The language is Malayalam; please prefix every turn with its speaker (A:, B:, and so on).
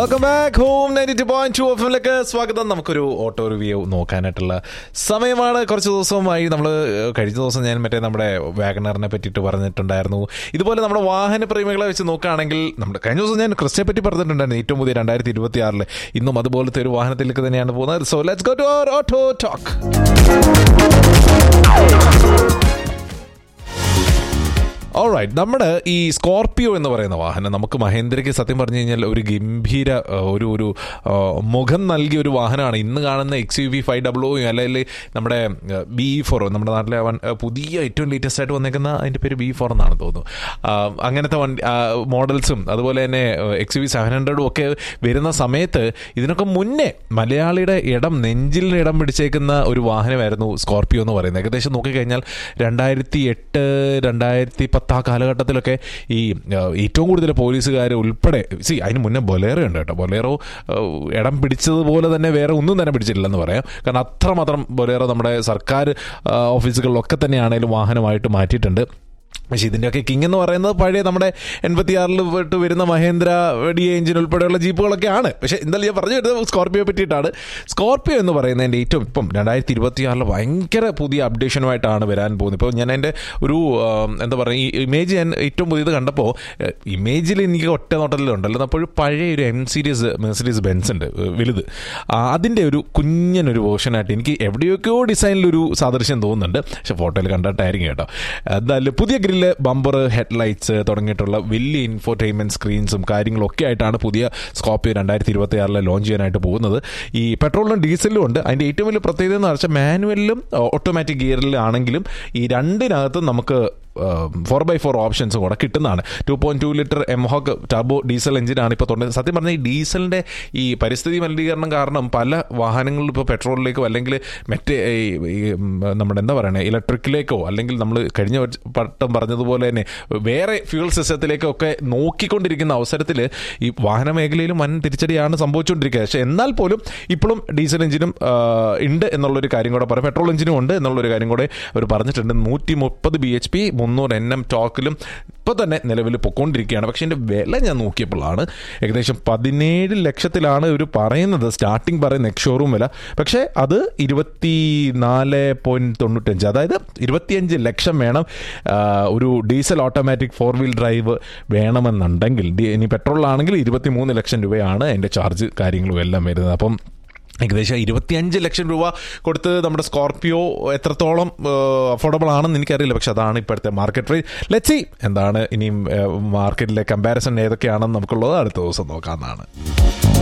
A: welcome back home ninety two point two എഫിലേക്ക് സ്വാഗതം നമുക്കൊരു ഓട്ടോ റിവ്യൂ നോക്കാനായിട്ടുള്ള സമയമാണ് കുറച്ച് ദിവസമായി നമ്മൾ കഴിഞ്ഞ ദിവസം ഞാൻ മറ്റേ നമ്മുടെ വാഗണറിനെ പറ്റിയിട്ട് പറഞ്ഞിട്ടുണ്ടായിരുന്നു ഇതുപോലെ നമ്മുടെ വാഹന പ്രേമികളെ വെച്ച് നോക്കുകയാണെങ്കിൽ നമ്മുടെ കഴിഞ്ഞ ദിവസം ഞാൻ ക്രിസ്റ്റിനെ പറ്റി പറഞ്ഞിട്ടുണ്ടായിരുന്നു ഏറ്റവും പുതിയ രണ്ടായിരത്തി ഇരുപത്തി ആറില് ഇന്നും അതുപോലത്തെ ഒരു വാഹനത്തിലേക്ക് തന്നെയാണ് പോകുന്നത് so let's go to our auto talk alright നമ്മുടെ ഈ സ്കോർപിയോ എന്ന് പറയുന്ന വാഹനം നമുക്ക് മഹേന്ദ്രയ്ക്ക് സത്യം പറഞ്ഞു കഴിഞ്ഞാൽ ഒരു ഗംഭീര ആ, ഒരു ഒരു ആ, മുഖം നൽകിയ ഒരു വാഹനമാണ് ഇന്ന് കാണുന്ന X U V five W അല്ലെങ്കിൽ നമ്മുടെ ബി ഫോർ നമ്മുടെ നാട്ടിലെ വൺ- ആ, പുതിയ ഏറ്റവും ലേറ്റസ്റ്റ് ആയിട്ട് വന്നേക്കുന്ന അതിൻ്റെ പേര് ബി ഫോർ എന്നാണ് തോന്നുന്നു ആ, അങ്ങനത്തെ വണ്ടി മോഡൽസും അതുപോലെ തന്നെ എക്സ് യു വി സെവൻ ഹൺഡ്രഡും ഒക്കെ വരുന്ന സമയത്ത് ഇതിനൊക്കെ മുന്നേ മലയാളിയുടെ ഇടം നെഞ്ചിൽ ഇടം പിടിച്ചേക്കുന്ന ഒരു വാഹനമായിരുന്നു സ്കോർപിയോ എന്ന് പറയുന്നത് ഏകദേശം നോക്കിക്കഴിഞ്ഞാൽ രണ്ടായിരത്തി എട്ട് രണ്ടായിരത്തി പത്ത് ആ കാലഘട്ടത്തിലൊക്കെ ഈ ആ, ഏറ്റവും കൂടുതൽ പോലീസുകാർ ഉൾപ്പെടെ സി അതിന് മുന്നേ ബൊലേറോ ഉണ്ട് കേട്ടോ ബൊലേറോ ആ, ഇടം പിടിച്ചതുപോലെ തന്നെ വേറെ ഒന്നും തന്നെ പിടിച്ചിട്ടില്ലെന്ന് പറയാം കാരണം അത്രമാത്രം ബൊലേറോ നമ്മുടെ സർക്കാർ ആ, ഓഫീസുകളിലൊക്കെ തന്നെയാണേലും വാഹനമായിട്ട് മാറ്റിയിട്ടുണ്ട് പക്ഷേ ഇതിൻ്റെയൊക്കെ കിങ് എന്ന് പറയുന്നത് പഴയ നമ്മുടെ എൺപത്തി ആറിൽ വിട്ട് വരുന്ന മഹേന്ദ്ര ഡി എഞ്ചിൻ ഉൾപ്പെടെയുള്ള ജീപ്പുകളൊക്കെ ആണ് പക്ഷേ എന്തായാലും ഞാൻ പറഞ്ഞു വരുന്നത് സ്കോർപ്പിയോ പറ്റിയിട്ടാണ് സ്കോർപ്പിയോ എന്ന് പറയുന്നതിൻ്റെ ഏറ്റവും ഇപ്പം രണ്ടായിരത്തി ഇരുപത്തി ആറിൽ ഭയങ്കര പുതിയ അപ്ഡേഷനുമായിട്ടാണ് വരാൻ പോകുന്നത് ഇപ്പോൾ ഞാൻ എൻ്റെ ഒരു ആ, എന്താ പറയുക ഈ ഇമേജ് ഞാൻ ഏറ്റവും പുതിയത് കണ്ടപ്പോൾ ഇമേജിൽ എനിക്ക് ഒറ്റ നോട്ടത്തിലുണ്ടല്ലോ അപ്പോൾ പഴയ ഒരു എം സീരീസ് മെഴ്സീരീസ് ബെൻസ് ഉണ്ട് ഏഹ്, വലുത് ആ, അതിൻ്റെ ഒരു കുഞ്ഞനൊരു വേർഷനായിട്ട് എനിക്ക് എവിടെയൊക്കെയോ ഡിസൈനിലൊരു സാദൃശ്യം തോന്നുന്നുണ്ട് പക്ഷെ ഫോട്ടോയിൽ കണ്ടിട്ടായിരിക്കും കേട്ടോ എന്തായാലും പുതിയ ഗ്രില്ല് ബമ്പർ ഹെഡ്ലൈറ്റ്സ് തുടങ്ങിയിട്ടുള്ള വലിയ ഇൻഫോർടൈൻമെന്റ് സ്ക്രീൻസും കാര്യങ്ങളും ഒക്കെ ആയിട്ടാണ് പുതിയ സ്കോപ്പിയോ രണ്ടായിരത്തി ഇരുപത്തി ആറിൽ ലോഞ്ച് ചെയ്യാനായിട്ട് പോകുന്നത് ഈ പെട്രോളിലും ഡീസലിലും ഉണ്ട് അതിൻ്റെ ഏറ്റവും വലിയ പ്രത്യേകത എന്ന് വെച്ചാൽ മാനുവലിലും ഓട്ടോമാറ്റിക് ഗിയറിലാണെങ്കിലും ഈ രണ്ടിനകത്തും നമുക്ക് ഫോർ ബൈ ഫോർ ഓപ്ഷൻസ് കൂടെ കിട്ടുന്നതാണ് two point two litre mHawk turbo diesel എഞ്ചിനാണ് ഇപ്പോൾ തുടങ്ങുന്നത് സത്യം പറഞ്ഞാൽ ഈ ഡീസലിൻ്റെ ഈ പരിസ്ഥിതി മലിനീകരണം കാരണം പല വാഹനങ്ങളിലും ഇപ്പോൾ പെട്രോളിലേക്കോ അല്ലെങ്കിൽ മറ്റേ ഈ ഈ, ഉം, നമ്മുടെ എന്താ പറയുന്നത് ഇലക്ട്രിക്കിലേക്കോ അല്ലെങ്കിൽ നമ്മൾ കഴിഞ്ഞ വട്ടം വട്ടം പറഞ്ഞതുപോലെ തന്നെ വേറെ ഫ്യൂൾ സിസ്റ്റത്തിലേക്കോ ഒക്കെ നോക്കിക്കൊണ്ടിരിക്കുന്ന അവസരത്തിൽ ഈ വാഹന മേഖലയിലും വൻ തിരിച്ചടിയാണ് സംഭവിച്ചുകൊണ്ടിരിക്കുക പക്ഷേ എന്നാൽ പോലും ഇപ്പോഴും ഡീസൽ എഞ്ചിനും ആ, ഉണ്ട് എന്നുള്ളൊരു കാര്യം കൂടെ പറയാം പെട്രോൾ എഞ്ചിനും ഉണ്ട് എന്നുള്ളൊരു കാര്യം കൂടെ അവർ പറഞ്ഞിട്ടുണ്ട് നൂറ്റി മുപ്പത് ബി എച്ച് പി മുന്നൂറ് എൻ എം ടോക്കിലും ഇപ്പോൾ തന്നെ നിലവിൽ പൊക്കോണ്ടിരിക്കുകയാണ് പക്ഷേ എൻ്റെ വില ഞാൻ നോക്കിയപ്പോഴാണ് ഏകദേശം പതിനേഴ് ലക്ഷത്തിലാണ് ഇവർ പറയുന്നത് സ്റ്റാർട്ടിങ് പറയുന്ന എക്സ് ഷോറൂം വില പക്ഷേ അത് ഇരുപത്തി നാല് പോയിന്റ് തൊണ്ണൂറ്റഞ്ച് അതായത് ഇരുപത്തിയഞ്ച് ലക്ഷം വേണം ആ, ഒരു diesel automatic four wheel drive വേണമെന്നുണ്ടെങ്കിൽ ഡി- ഇനി പെട്രോളിലാണെങ്കിൽ ഇരുപത്തി മൂന്ന് ലക്ഷം രൂപയാണ് അതിൻ്റെ ചാർജ് കാര്യങ്ങളും എല്ലാം വരുന്നത് അപ്പം ഏകദേശം ഇരുപത്തിയഞ്ച് ലക്ഷം രൂപ കൊടുത്ത് നമ്മുടെ സ്കോർപിയോ എത്രത്തോളം അഫോർഡബിൾ ആണെന്ന് എനിക്കറിയില്ല പക്ഷെ അതാണ് ഇപ്പോഴത്തെ മാർക്കറ്റ് റേറ്റ് ലെറ്റ് സി എന്താണ് ഇനിയും മാർക്കറ്റിലെ കമ്പാരിസൺ ഏതൊക്കെയാണെന്ന് നമുക്കുള്ളത് അടുത്ത ദിവസം നോക്കാവുന്നതാണ്